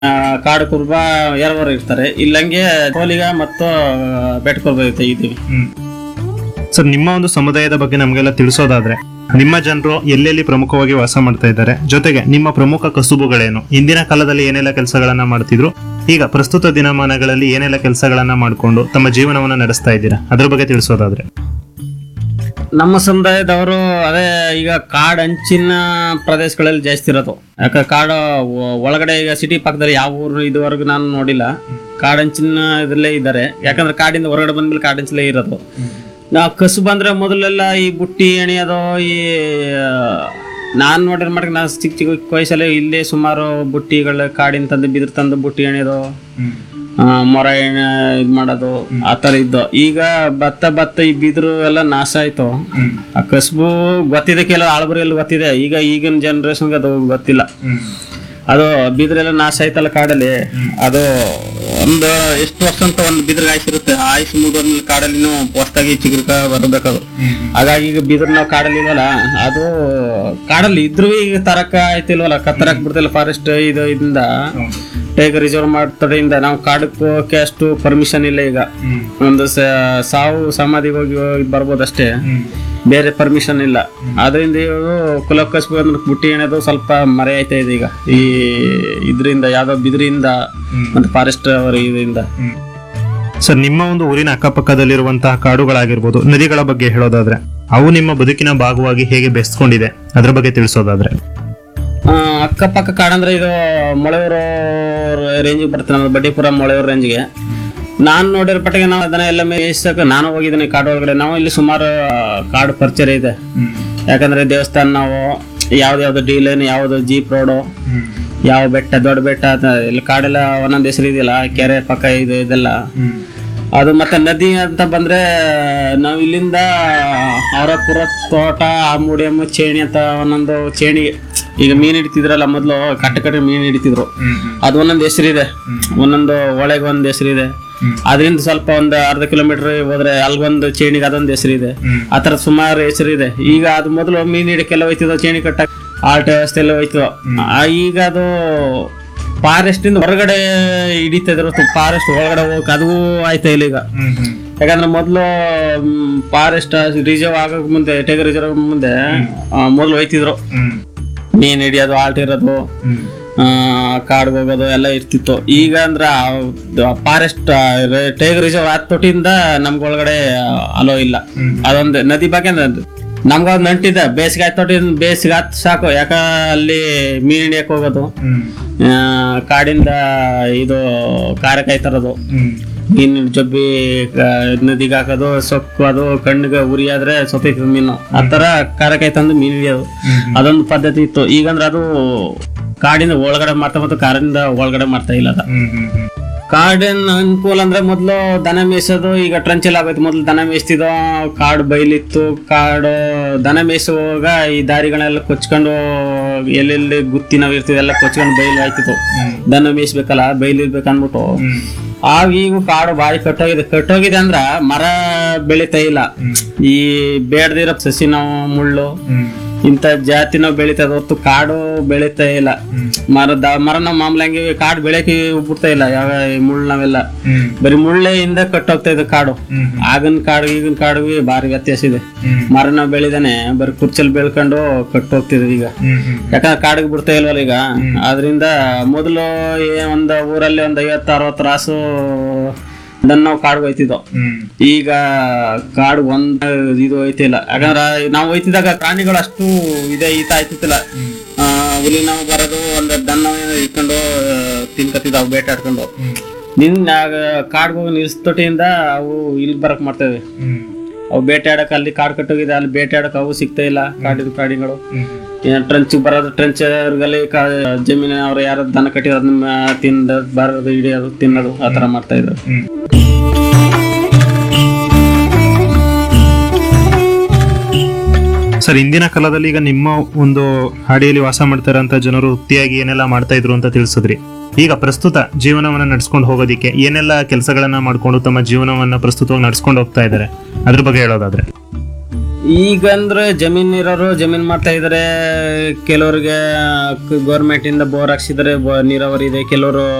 ಆ, ಕಾಡು ಕುರುಬ ಎರವರು ಇರ್ತಾರೆ ಇಲ್ಲಂಗೆ ಕೋಲಿಗ ಮತ್ತು ಬೆಟ್ಟ ಕುರುಬ ಇರುತ್ತೆ ಇದ್ದೀವಿ ಸರ್ ನಿಮ್ಮ ಒಂದು ಸಮುದಾಯದ ಬಗ್ಗೆ ನಮಗೆಲ್ಲ ತಿಳಿಸೋದಾದ್ರೆ ನಿಮ್ಮ ಜನರು ಎಲ್ಲೆಲ್ಲಿ ಪ್ರಮುಖವಾಗಿ ವಾಸ ಮಾಡ್ತಾ ಇದ್ದಾರೆ ಜೊತೆಗೆ ನಿಮ್ಮ ಪ್ರಮುಖ ಕಸುಬುಗಳೇನು ಇಂದಿನ ಕಾಲದಲ್ಲಿ ಏನೆಲ್ಲ ಕೆಲಸಗಳನ್ನ ಮಾಡ್ತಿದ್ರು ಈಗ ಪ್ರಸ್ತುತ ದಿನಮಾನಗಳಲ್ಲಿ ಏನೆಲ್ಲ ಕೆಲಸಗಳನ್ನ ಮಾಡಿಕೊಂಡು ತಮ್ಮ ಜೀವನವನ್ನ ನಡೆಸ್ತಾ ಇದ್ದೀರಾ ಅದ್ರ ಬಗ್ಗೆ ತಿಳಿಸೋದಾದ್ರೆ ನಮ್ಮ ಸಮುದಾಯದವರು ಅದೇ ಈಗ ಕಾಡು ಅಂಚಿನ ಪ್ರದೇಶಗಳಲ್ಲಿ ಜಾಸ್ತಿ ಇರೋದು ಯಾಕೆ ಕಾಡು ಒ- ಒಳಗಡೆ ಈಗ ಸಿಟಿ ಪಕ್ಕದಲ್ಲಿ ಯಾವ ಊರು ಇದುವರೆಗೂ ನಾನು ನೋಡಿಲ್ಲ ಕಾಡಂಚಿನ ಇದ್ರಲ್ಲೇ ಇದ್ದಾರೆ ಯಾಕಂದ್ರೆ ಕಾಡಿಂದ ಹೊರಗಡೆ ಬಂದ್ಮೇಲೆ ಕಾಡಂಚಲೇ ಇರೋದು ನಾವು ಕಸು ಬಂದ್ರೆ ಮೊದಲೆಲ್ಲ ಈ ಬುಟ್ಟಿ ಎಣಿಯೋದು ಈ ನಾನು ನೋಡಿರೋ ಮಟ್ಟಿಗೆ ನಾನು ಚಿಕ್ಕ ಚಿಕ್ಕ ವಯಸ್ಸಲ್ಲಿ ಇಲ್ಲೇ ಸುಮಾರು ಬುಟ್ಟಿಗಳು ಕಾಡಿನ ತಂದು ಬಿದಿರು ತಂದು ಬುಟ್ಟಿ ಎಣಿಯೋದು ಆ, ಮೊರ ಎಣ್ಣೆ ಇದು ಮಾಡೋದು ಆ ಥರ ಇದ್ದು ಈಗ ಭತ್ತ ಭತ್ತ ಈ ಬಿದಿರು ಎಲ್ಲ ನಾಶ ಆಯ್ತು ಆ ಕಸಬು ಗೊತ್ತಿದೆ ಕೆಲವು ಆಳ್ಬರಿಯಲ್ಲಿ ಗೊತ್ತಿದೆ ಈಗ ಈಗಿನ ಜನ್ರೇಷನ್ಗೆ ಅದು ಗೊತ್ತಿಲ್ಲ ಅದು ಬಿದಿರೆಲ್ಲ ನಾಶ ಆಯ್ತಲ್ಲ ಕಾಡಲ್ಲಿ ಅದು ಒಂದು ಎಷ್ಟು ವರ್ಷ ಅಂತ ಒಂದು ಬಿದಿರು ಆಯ್ಸಿರುತ್ತೆ ಆಯ್ಸಿ ಮುಗಿದ್ಮೇಲೆ ಕಾಡಲ್ಲಿ ಹೊಸ್ದಾಗಿ ಚಿಗುರ್ಕ ಬರಬೇಕದು ಹಾಗಾಗಿ ಈಗ ಬಿದಿರು ನಾವು ಕಾಡಲ್ಲಿ ಇಲ್ವಲ್ಲ ಅದು ಕಾಡಲ್ಲಿ ಇದ್ರೂ ಈಗ ತರಕ ಆಯ್ತಿಲ್ವಲ್ಲ ಕತ್ತರಕ್ ಬಿಡ್ತಿಲ್ಲ ಫಾರೆಸ್ಟ್ ಇದು ಇದರಿಂದ ಟೈಗರ್ ರಿಸರ್ವ್ ಮಾಡ್ತಡೆಯಿಂದ ನಾವು ಕಾಡಕ್ಕೆ ಹೋಗಕ್ಕೆ ಅಷ್ಟು ಪರ್ಮಿಷನ್ ಇಲ್ಲ ಈಗ ಒಂದು ಸ- ಸಾವು ಸಮಾಧಿಗೆ ಹೋಗಿ ಹೋಗಿ ಬರ್ಬೋದಷ್ಟೇ ಬೇರೆ ಪರ್ಮಿಷನ್ ಇಲ್ಲ ಅದರಿಂದ ಇವರು ಕುಲಕಸ್ಬು ಅಂದ್ರೆ ಬುಟ್ಟಿ ಎಣೆದು ಸ್ವಲ್ಪ ಮರೆ ಆಯ್ತಾ ಇದೆ ಈಗ ಈ ಇದರಿಂದ ಯಾವ್ದೋ ಬಿದಿರಿಂದ ಮತ್ತೆ ಫಾರೆಸ್ಟ್ ಅವರ ಇದರಿಂದ ಸರ್ ನಿಮ್ಮ ಒಂದು ಊರಿನ ಅಕ್ಕಪಕ್ಕದಲ್ಲಿರುವಂತಹ ಕಾಡುಗಳಾಗಿರ್ಬೋದು ನದಿಗಳ ಬಗ್ಗೆ ಹೇಳೋದಾದ್ರೆ ಅವು ನಿಮ್ಮ ಬದುಕಿನ ಭಾಗವಾಗಿ ಹೇಗೆ ಬೆಸ್ಕೊಂಡಿದೆ ಅದ್ರ ಬಗ್ಗೆ ತಿಳಿಸೋದಾದ್ರೆ ಆ, ಅಕ್ಕಪಕ್ಕ ಕಾಡಂದ್ರೆ ಇದು ಮೊಳೆಯೂರು ರೇಂಜಿಗೆ ಬರ್ತೀನಿ ನಾನು ಬಡ್ಡಿಪುರ ಮೊಳೆಯೂರು ರೇಂಜ್ಗೆ ನಾನು ನೋಡಿರೋ ಪಟ್ಟಿಗೆ ನಾವು ಅದನ್ನ ಎಲ್ಲ ಮೇಯಿಸಕ್ಕೆ ನಾನು ಹೋಗಿದ್ದೀನಿ ಕಾಡು ಒಳಗಡೆ ನಾವು ಇಲ್ಲಿ ಸುಮಾರು ಆ, ಕಾಡು ಪರಿಚಯ ಇದೆ ಯಾಕಂದ್ರೆ ದೇವಸ್ಥಾನ ನಾವು ಯಾವ್ದು ಯಾವ್ದು ಡಿ ಲೈನ್ ಯಾವ್ದು ಜೀಪ್ ರೋಡು ಯಾವ ಬೆಟ್ಟ ದೊಡ್ಡ ಬೆಟ್ಟ ಅದ- ಇಲ್ಲಿ ಕಾಡೆಲ್ಲ ಒಂದೊಂದು ಹೆಸರು ಇದೆಯಲ್ಲ ಕೆರೆ ಪಕ್ಕ ಇದು ಇದೆಲ್ಲ ಅದು ಮತ್ತೆ ನದಿ ಅಂತ ಬಂದ್ರೆ ನಾವು ಇಲ್ಲಿಂದ ಅವರಪುರ ತೋಟ ಆಮೂಡಿಯಮ್ಮ ಚೇಣಿ ಅಂತ ಒಂದೊಂದು ಚೇಣಿ ಈಗ ಮೀನ್ ಹಿಡಿತಿದ್ರಲ್ಲ ಮೊದಲು ಕಟ್ಟ ಕಟ್ಟ ಮೀನ್ ಹಿಡಿತಿದ್ರು ಅದು ಒಂದೊಂದು ಹೆಸರಿದೆ ಒಂದೊಂದು ಒಳಗೆ ಒಂದು ಹೆಸರಿದೆ ಅದರಿಂದ ಸ್ವಲ್ಪ ಒಂದು ಅರ್ಧ ಕಿಲೋಮೀಟರ್ ಹೋದ್ರೆ ಅಲ್ಗೊಂದು ಚೇಣಿಗೆ ಅದೊಂದು ಹೆಸರಿದೆ ಆ ಥರ ಸುಮಾರು ಹೆಸರಿದೆ ಈಗ ಅದು ಮೊದಲು ಮೀನ್ ಹಿಡಿಕೆಲ್ಲ ಹೋಯ್ತಿದ್ದೋ ಚೇಣಿ ಕಟ್ಟ ಆಟ ವ್ಯವಸ್ಥೆ ಎಲ್ಲ ಹೋಯ್ತು ಆ, ಈಗ ಅದು ಫಾರೆಸ್ಟ್ ಇಂದ ಹೊರಗಡೆ ಹಿಡಿತಾ ಇದ್ರು ಫಾರೆಸ್ಟ್ ಒಳಗಡೆ ಹೋಗಕ್ ಅದು ಆಯ್ತಾ ಇಲ್ಲ ಈಗ ಯಾಕಂದ್ರೆ ಮೊದಲು ಫಾರೆಸ್ಟ್ ರಿಸರ್ವ್ ಆಗಕ್ ಮುಂದೆ ಟೈಗರ್ ರಿಸರ್ವ್ ಮುಂದೆ ಆ, ಮೊದ್ಲು ಹೋಯ್ತಿದ್ರು ಮೀನ್ ಹಿಡಿಯೋದು ಆಲ್ಟ್ ಇರೋದು ಕಾಡ್ಗೆ ಹೋಗೋದು ಎಲ್ಲ ಇರ್ತಿತ್ತು ಈಗ ಅಂದ್ರೆ ಫಾರೆಸ್ಟ್ ಟೈಗರ್ ರಿಸರ್ವ್ ಆದ ತೊಟ್ಟಿಂದ ನಮ್ಗೆ ಒಳಗಡೆ ಅಲೋ ಇಲ್ಲ ಅದೊಂದು ನದಿ ಬಗ್ಗೆ ನಮ್ಗ ಒಂದು ನಂಟಿದೆ ಬೇಸಿಗೆ ಆಯ್ತು ತೊಟ್ಟಿಂದ ಬೇಸಿಗೆ ಆತ್ ಸಾಕು ಯಾಕ ಅಲ್ಲಿ ಮೀನ್ ಹಿಡಿಯಕ್ ಹೋಗೋದು ಆ, ಕಾಡಿಂದ ಇದು ಕಾರಕಾಯಿ ತರೋದು ಮೀನಿನ ಜಬ್ಬಿ ನದಿಗೆ ಹಾಕೋದು ಸೊಕ್ಕು ಅದು ಕಣ್ಣಿಗೆ ಉರಿ ಆದ್ರೆ ಸೊತ್ತೈತದ ಮೀನು ಆ ತರ ಕಾರಕಾಯಿ ತಂದು ಮೀನು ಹಿಡಿಯೋದು ಅದೊಂದು ಪದ್ಧತಿ ಇತ್ತು ಈಗಂದ್ರೆ ಅದು ಕಾಡಿಂದ ಒಳಗಡೆ ಮಾಡ್ತಾ ಮತ್ತು ಕಾಡಿಂದ ಒಳಗಡೆ ಮಾಡ್ತಾ ಇಲ್ಲ ಅದ ಕಾಡಿನ ಅನುಕೂಲ ಅಂದ್ರೆ ಮೊದಲು ದನ ಮೇಯ್ಸೋದು ಈಗ ಟ್ರಂಚಲ್ಲಿ ಆಗೋಯ್ತು ಮೊದಲು ದನ ಮೇಯಿಸ್ತಿದ್ದೋ ಕಾಡು ಬೈಲಿತ್ತು ಕಾಡು ದನ ಮೇಯಿಸುವಾಗ ಈ ದಾರಿಗಳೆಲ್ಲ ಕೊಚ್ಕೊಂಡು ಎಲ್ಲೆಲ್ಲಿ ಗುತ್ತಿ ನಾವ್ ಇರ್ತಿದೆಲ್ಲ ಕೊಚ್ಕೊಂಡು ಬೈಲು ಆಯ್ತಿತ್ತು ದನ ಮೇಯಿಸ್ಬೇಕಲ್ಲ ಬೈಲು ಇರ್ಬೇಕು ಅನ್ಬಿಟ್ಟು ಆಗ ಈಗ ಕಾಡು ಬಾರಿ ಕಟ್ಟೋಗಿದೆ ಕಟ್ಟೋಗಿದೆ ಅಂದ್ರ ಮರ ಬೆಳಿತಾ ಇಲ್ಲ ಈ ಬೇಡದಿರೋ ಸಸಿ ನಾವು ಮುಳ್ಳು ಇಂಥ ಜಾತಿ ನಾವು ಬೆಳಿತಾ ಇದ್ ಹೊತ್ತು ಕಾಡು ಬೆಳಿತಾ ಇಲ್ಲ ಮರದ ಮರ ನಾವು ಮಾಮೂಲಿ ಹಂಗೆ ಕಾಡು ಬೆಳೆಯಕ್ಕೆ ಬಿಡ್ತಾ ಇಲ್ಲ ಯಾವ ಈ ಮುಳ್ಳು ನಾವೆಲ್ಲ ಬರೀ ಮುಳ್ಳೆಯಿಂದ ಕಟ್ಟೋಗ್ತಾ ಇದೆ ಕಾಡು ಆಗಿನ ಕಾಡು ಈಗಿನ ಕಾಡಿಗೆ ಭಾರಿ ವ್ಯತ್ಯಾಸ ಇದೆ ಮರ ನಾವು ಬೆಳಿದಾನೆ ಬರೀ ಕುರ್ಚಲ್ಲಿ ಬೆಳ್ಕೊಂಡು ಕಟ್ಟೋಗ್ತಿದ್ವಿ ಈಗ ಯಾಕಂದ್ರೆ ಕಾಡಿಗೆ ಬಿಡ್ತಾ ಇಲ್ವಲ್ಲ ಈಗ ಆದ್ರಿಂದ ಮೊದಲು ಏ- ಒಂದ್ ಊರಲ್ಲಿ ಒಂದ್ ಐವತ್ತು ಅರವತ್ತು ರಾಸು ಅದನ್ನ ನಾವು ಕಾಡ್ಗೆ ಹೋಯ್ತಿದ್ದೋ ಈಗ ಕಾಡು ಒಂದ್ ಇದು ಹೋಯ್ತಿಲ್ಲ ಯಾಕಂದ್ರೆ ನಾವು ಹೋಯ್ತಿದ್ದಾಗ ಪ್ರಾಣಿಗಳು ಅಷ್ಟು ಇದೆ ಈತ ಆಯ್ತಿತ್ತಿಲ್ಲ ಆ, ಹುಲಿ ನಾವು ಬರೋದು ಒಂದ್ ದನ್ನ ಇಟ್ಕೊಂಡು ತಿನ್ಕತ್ತಿದ್ದಾವ್ ಬೇಟಾಡ್ಕೊಂಡು ನಿನ್ ಕಾಡ್ಗೆ ಹೋಗಿ ನಿಲ್ಸ್ತೊಟ್ಟಿಯಿಂದ ಅವು ಇಲ್ಲಿ ಬರಕ್ ಮಾಡ್ತೇವೆ ಅವು ಬೇಟೆಯಾಡಕ್ ಅಲ್ಲಿ ಕಾಡು ಕಟ್ಟೋಗಿದೆ ಅಲ್ಲಿ ಬೇಟೆಯಾಡಕ್ ಅವು ಸಿಗ್ತಾ ಇಲ್ಲ ಕಾಡಿನ ಪ್ರಾಣಿಗಳು ಟ್ರಂಚ್ ಬರೋದು ಟ್ರಂಚ್ ಜಮೀನ ಅವ್ರು ಯಾರು ದನ ಕಟ್ಟಿರೋ ಅದನ್ನ ತಿಂದ ಬರೋದು ಹಿಡಿಯೋದು ತಿನ್ನೋದು ಆ ತರ ಮಾಡ್ತಾ ಇದ್ರು ಸರ್ ಇಂದಿನ ಕಾಲದಲ್ಲಿ ಈಗ ನಿಮ್ಮ ಒಂದು ಹಾಡಿಯಲ್ಲಿ ವಾಸ ಮಾಡ್ತಾ ಇರೋಂಥ ಜನರು ವೃತ್ತಿಯಾಗಿ ಏನೆಲ್ಲ ಮಾಡ್ತಾ ಇದ್ರು ಅಂತ ತಿಳಿಸಿದ್ರಿ ಈಗ ಪ್ರಸ್ತುತ ಜೀವನವನ್ನ ನಡ್ಸ್ಕೊಂಡು ಹೋಗೋದಿಕ್ಕೆ ಏನೆಲ್ಲ ಕೆಲಸಗಳನ್ನ ಮಾಡ್ಕೊಂಡು ತಮ್ಮ ಜೀವನವನ್ನ ಪ್ರಸ್ತುತವಾಗಿ ನಡ್ಸ್ಕೊಂಡು ಹೋಗ್ತಾ ಇದ್ದಾರೆ ಅದ್ರ ಬಗ್ಗೆ ಹೇಳೋದಾದ್ರೆ ಈಗ ಅಂದ್ರೆ ಜಮೀನ್ ಇರೋರು ಜಮೀನ್ ಮಾಡ್ತಾ ಇದಾರೆ ಕೆಲವ್ರಿಗೆ ಗೌರ್ಮೆಂಟ್ ಇಂದ ಬೋರ್ ಹಾಕ್ಸಿದಾರೆ ಬ- ನೀರಾವರಿ ಇದೆ ಕೆಲವರು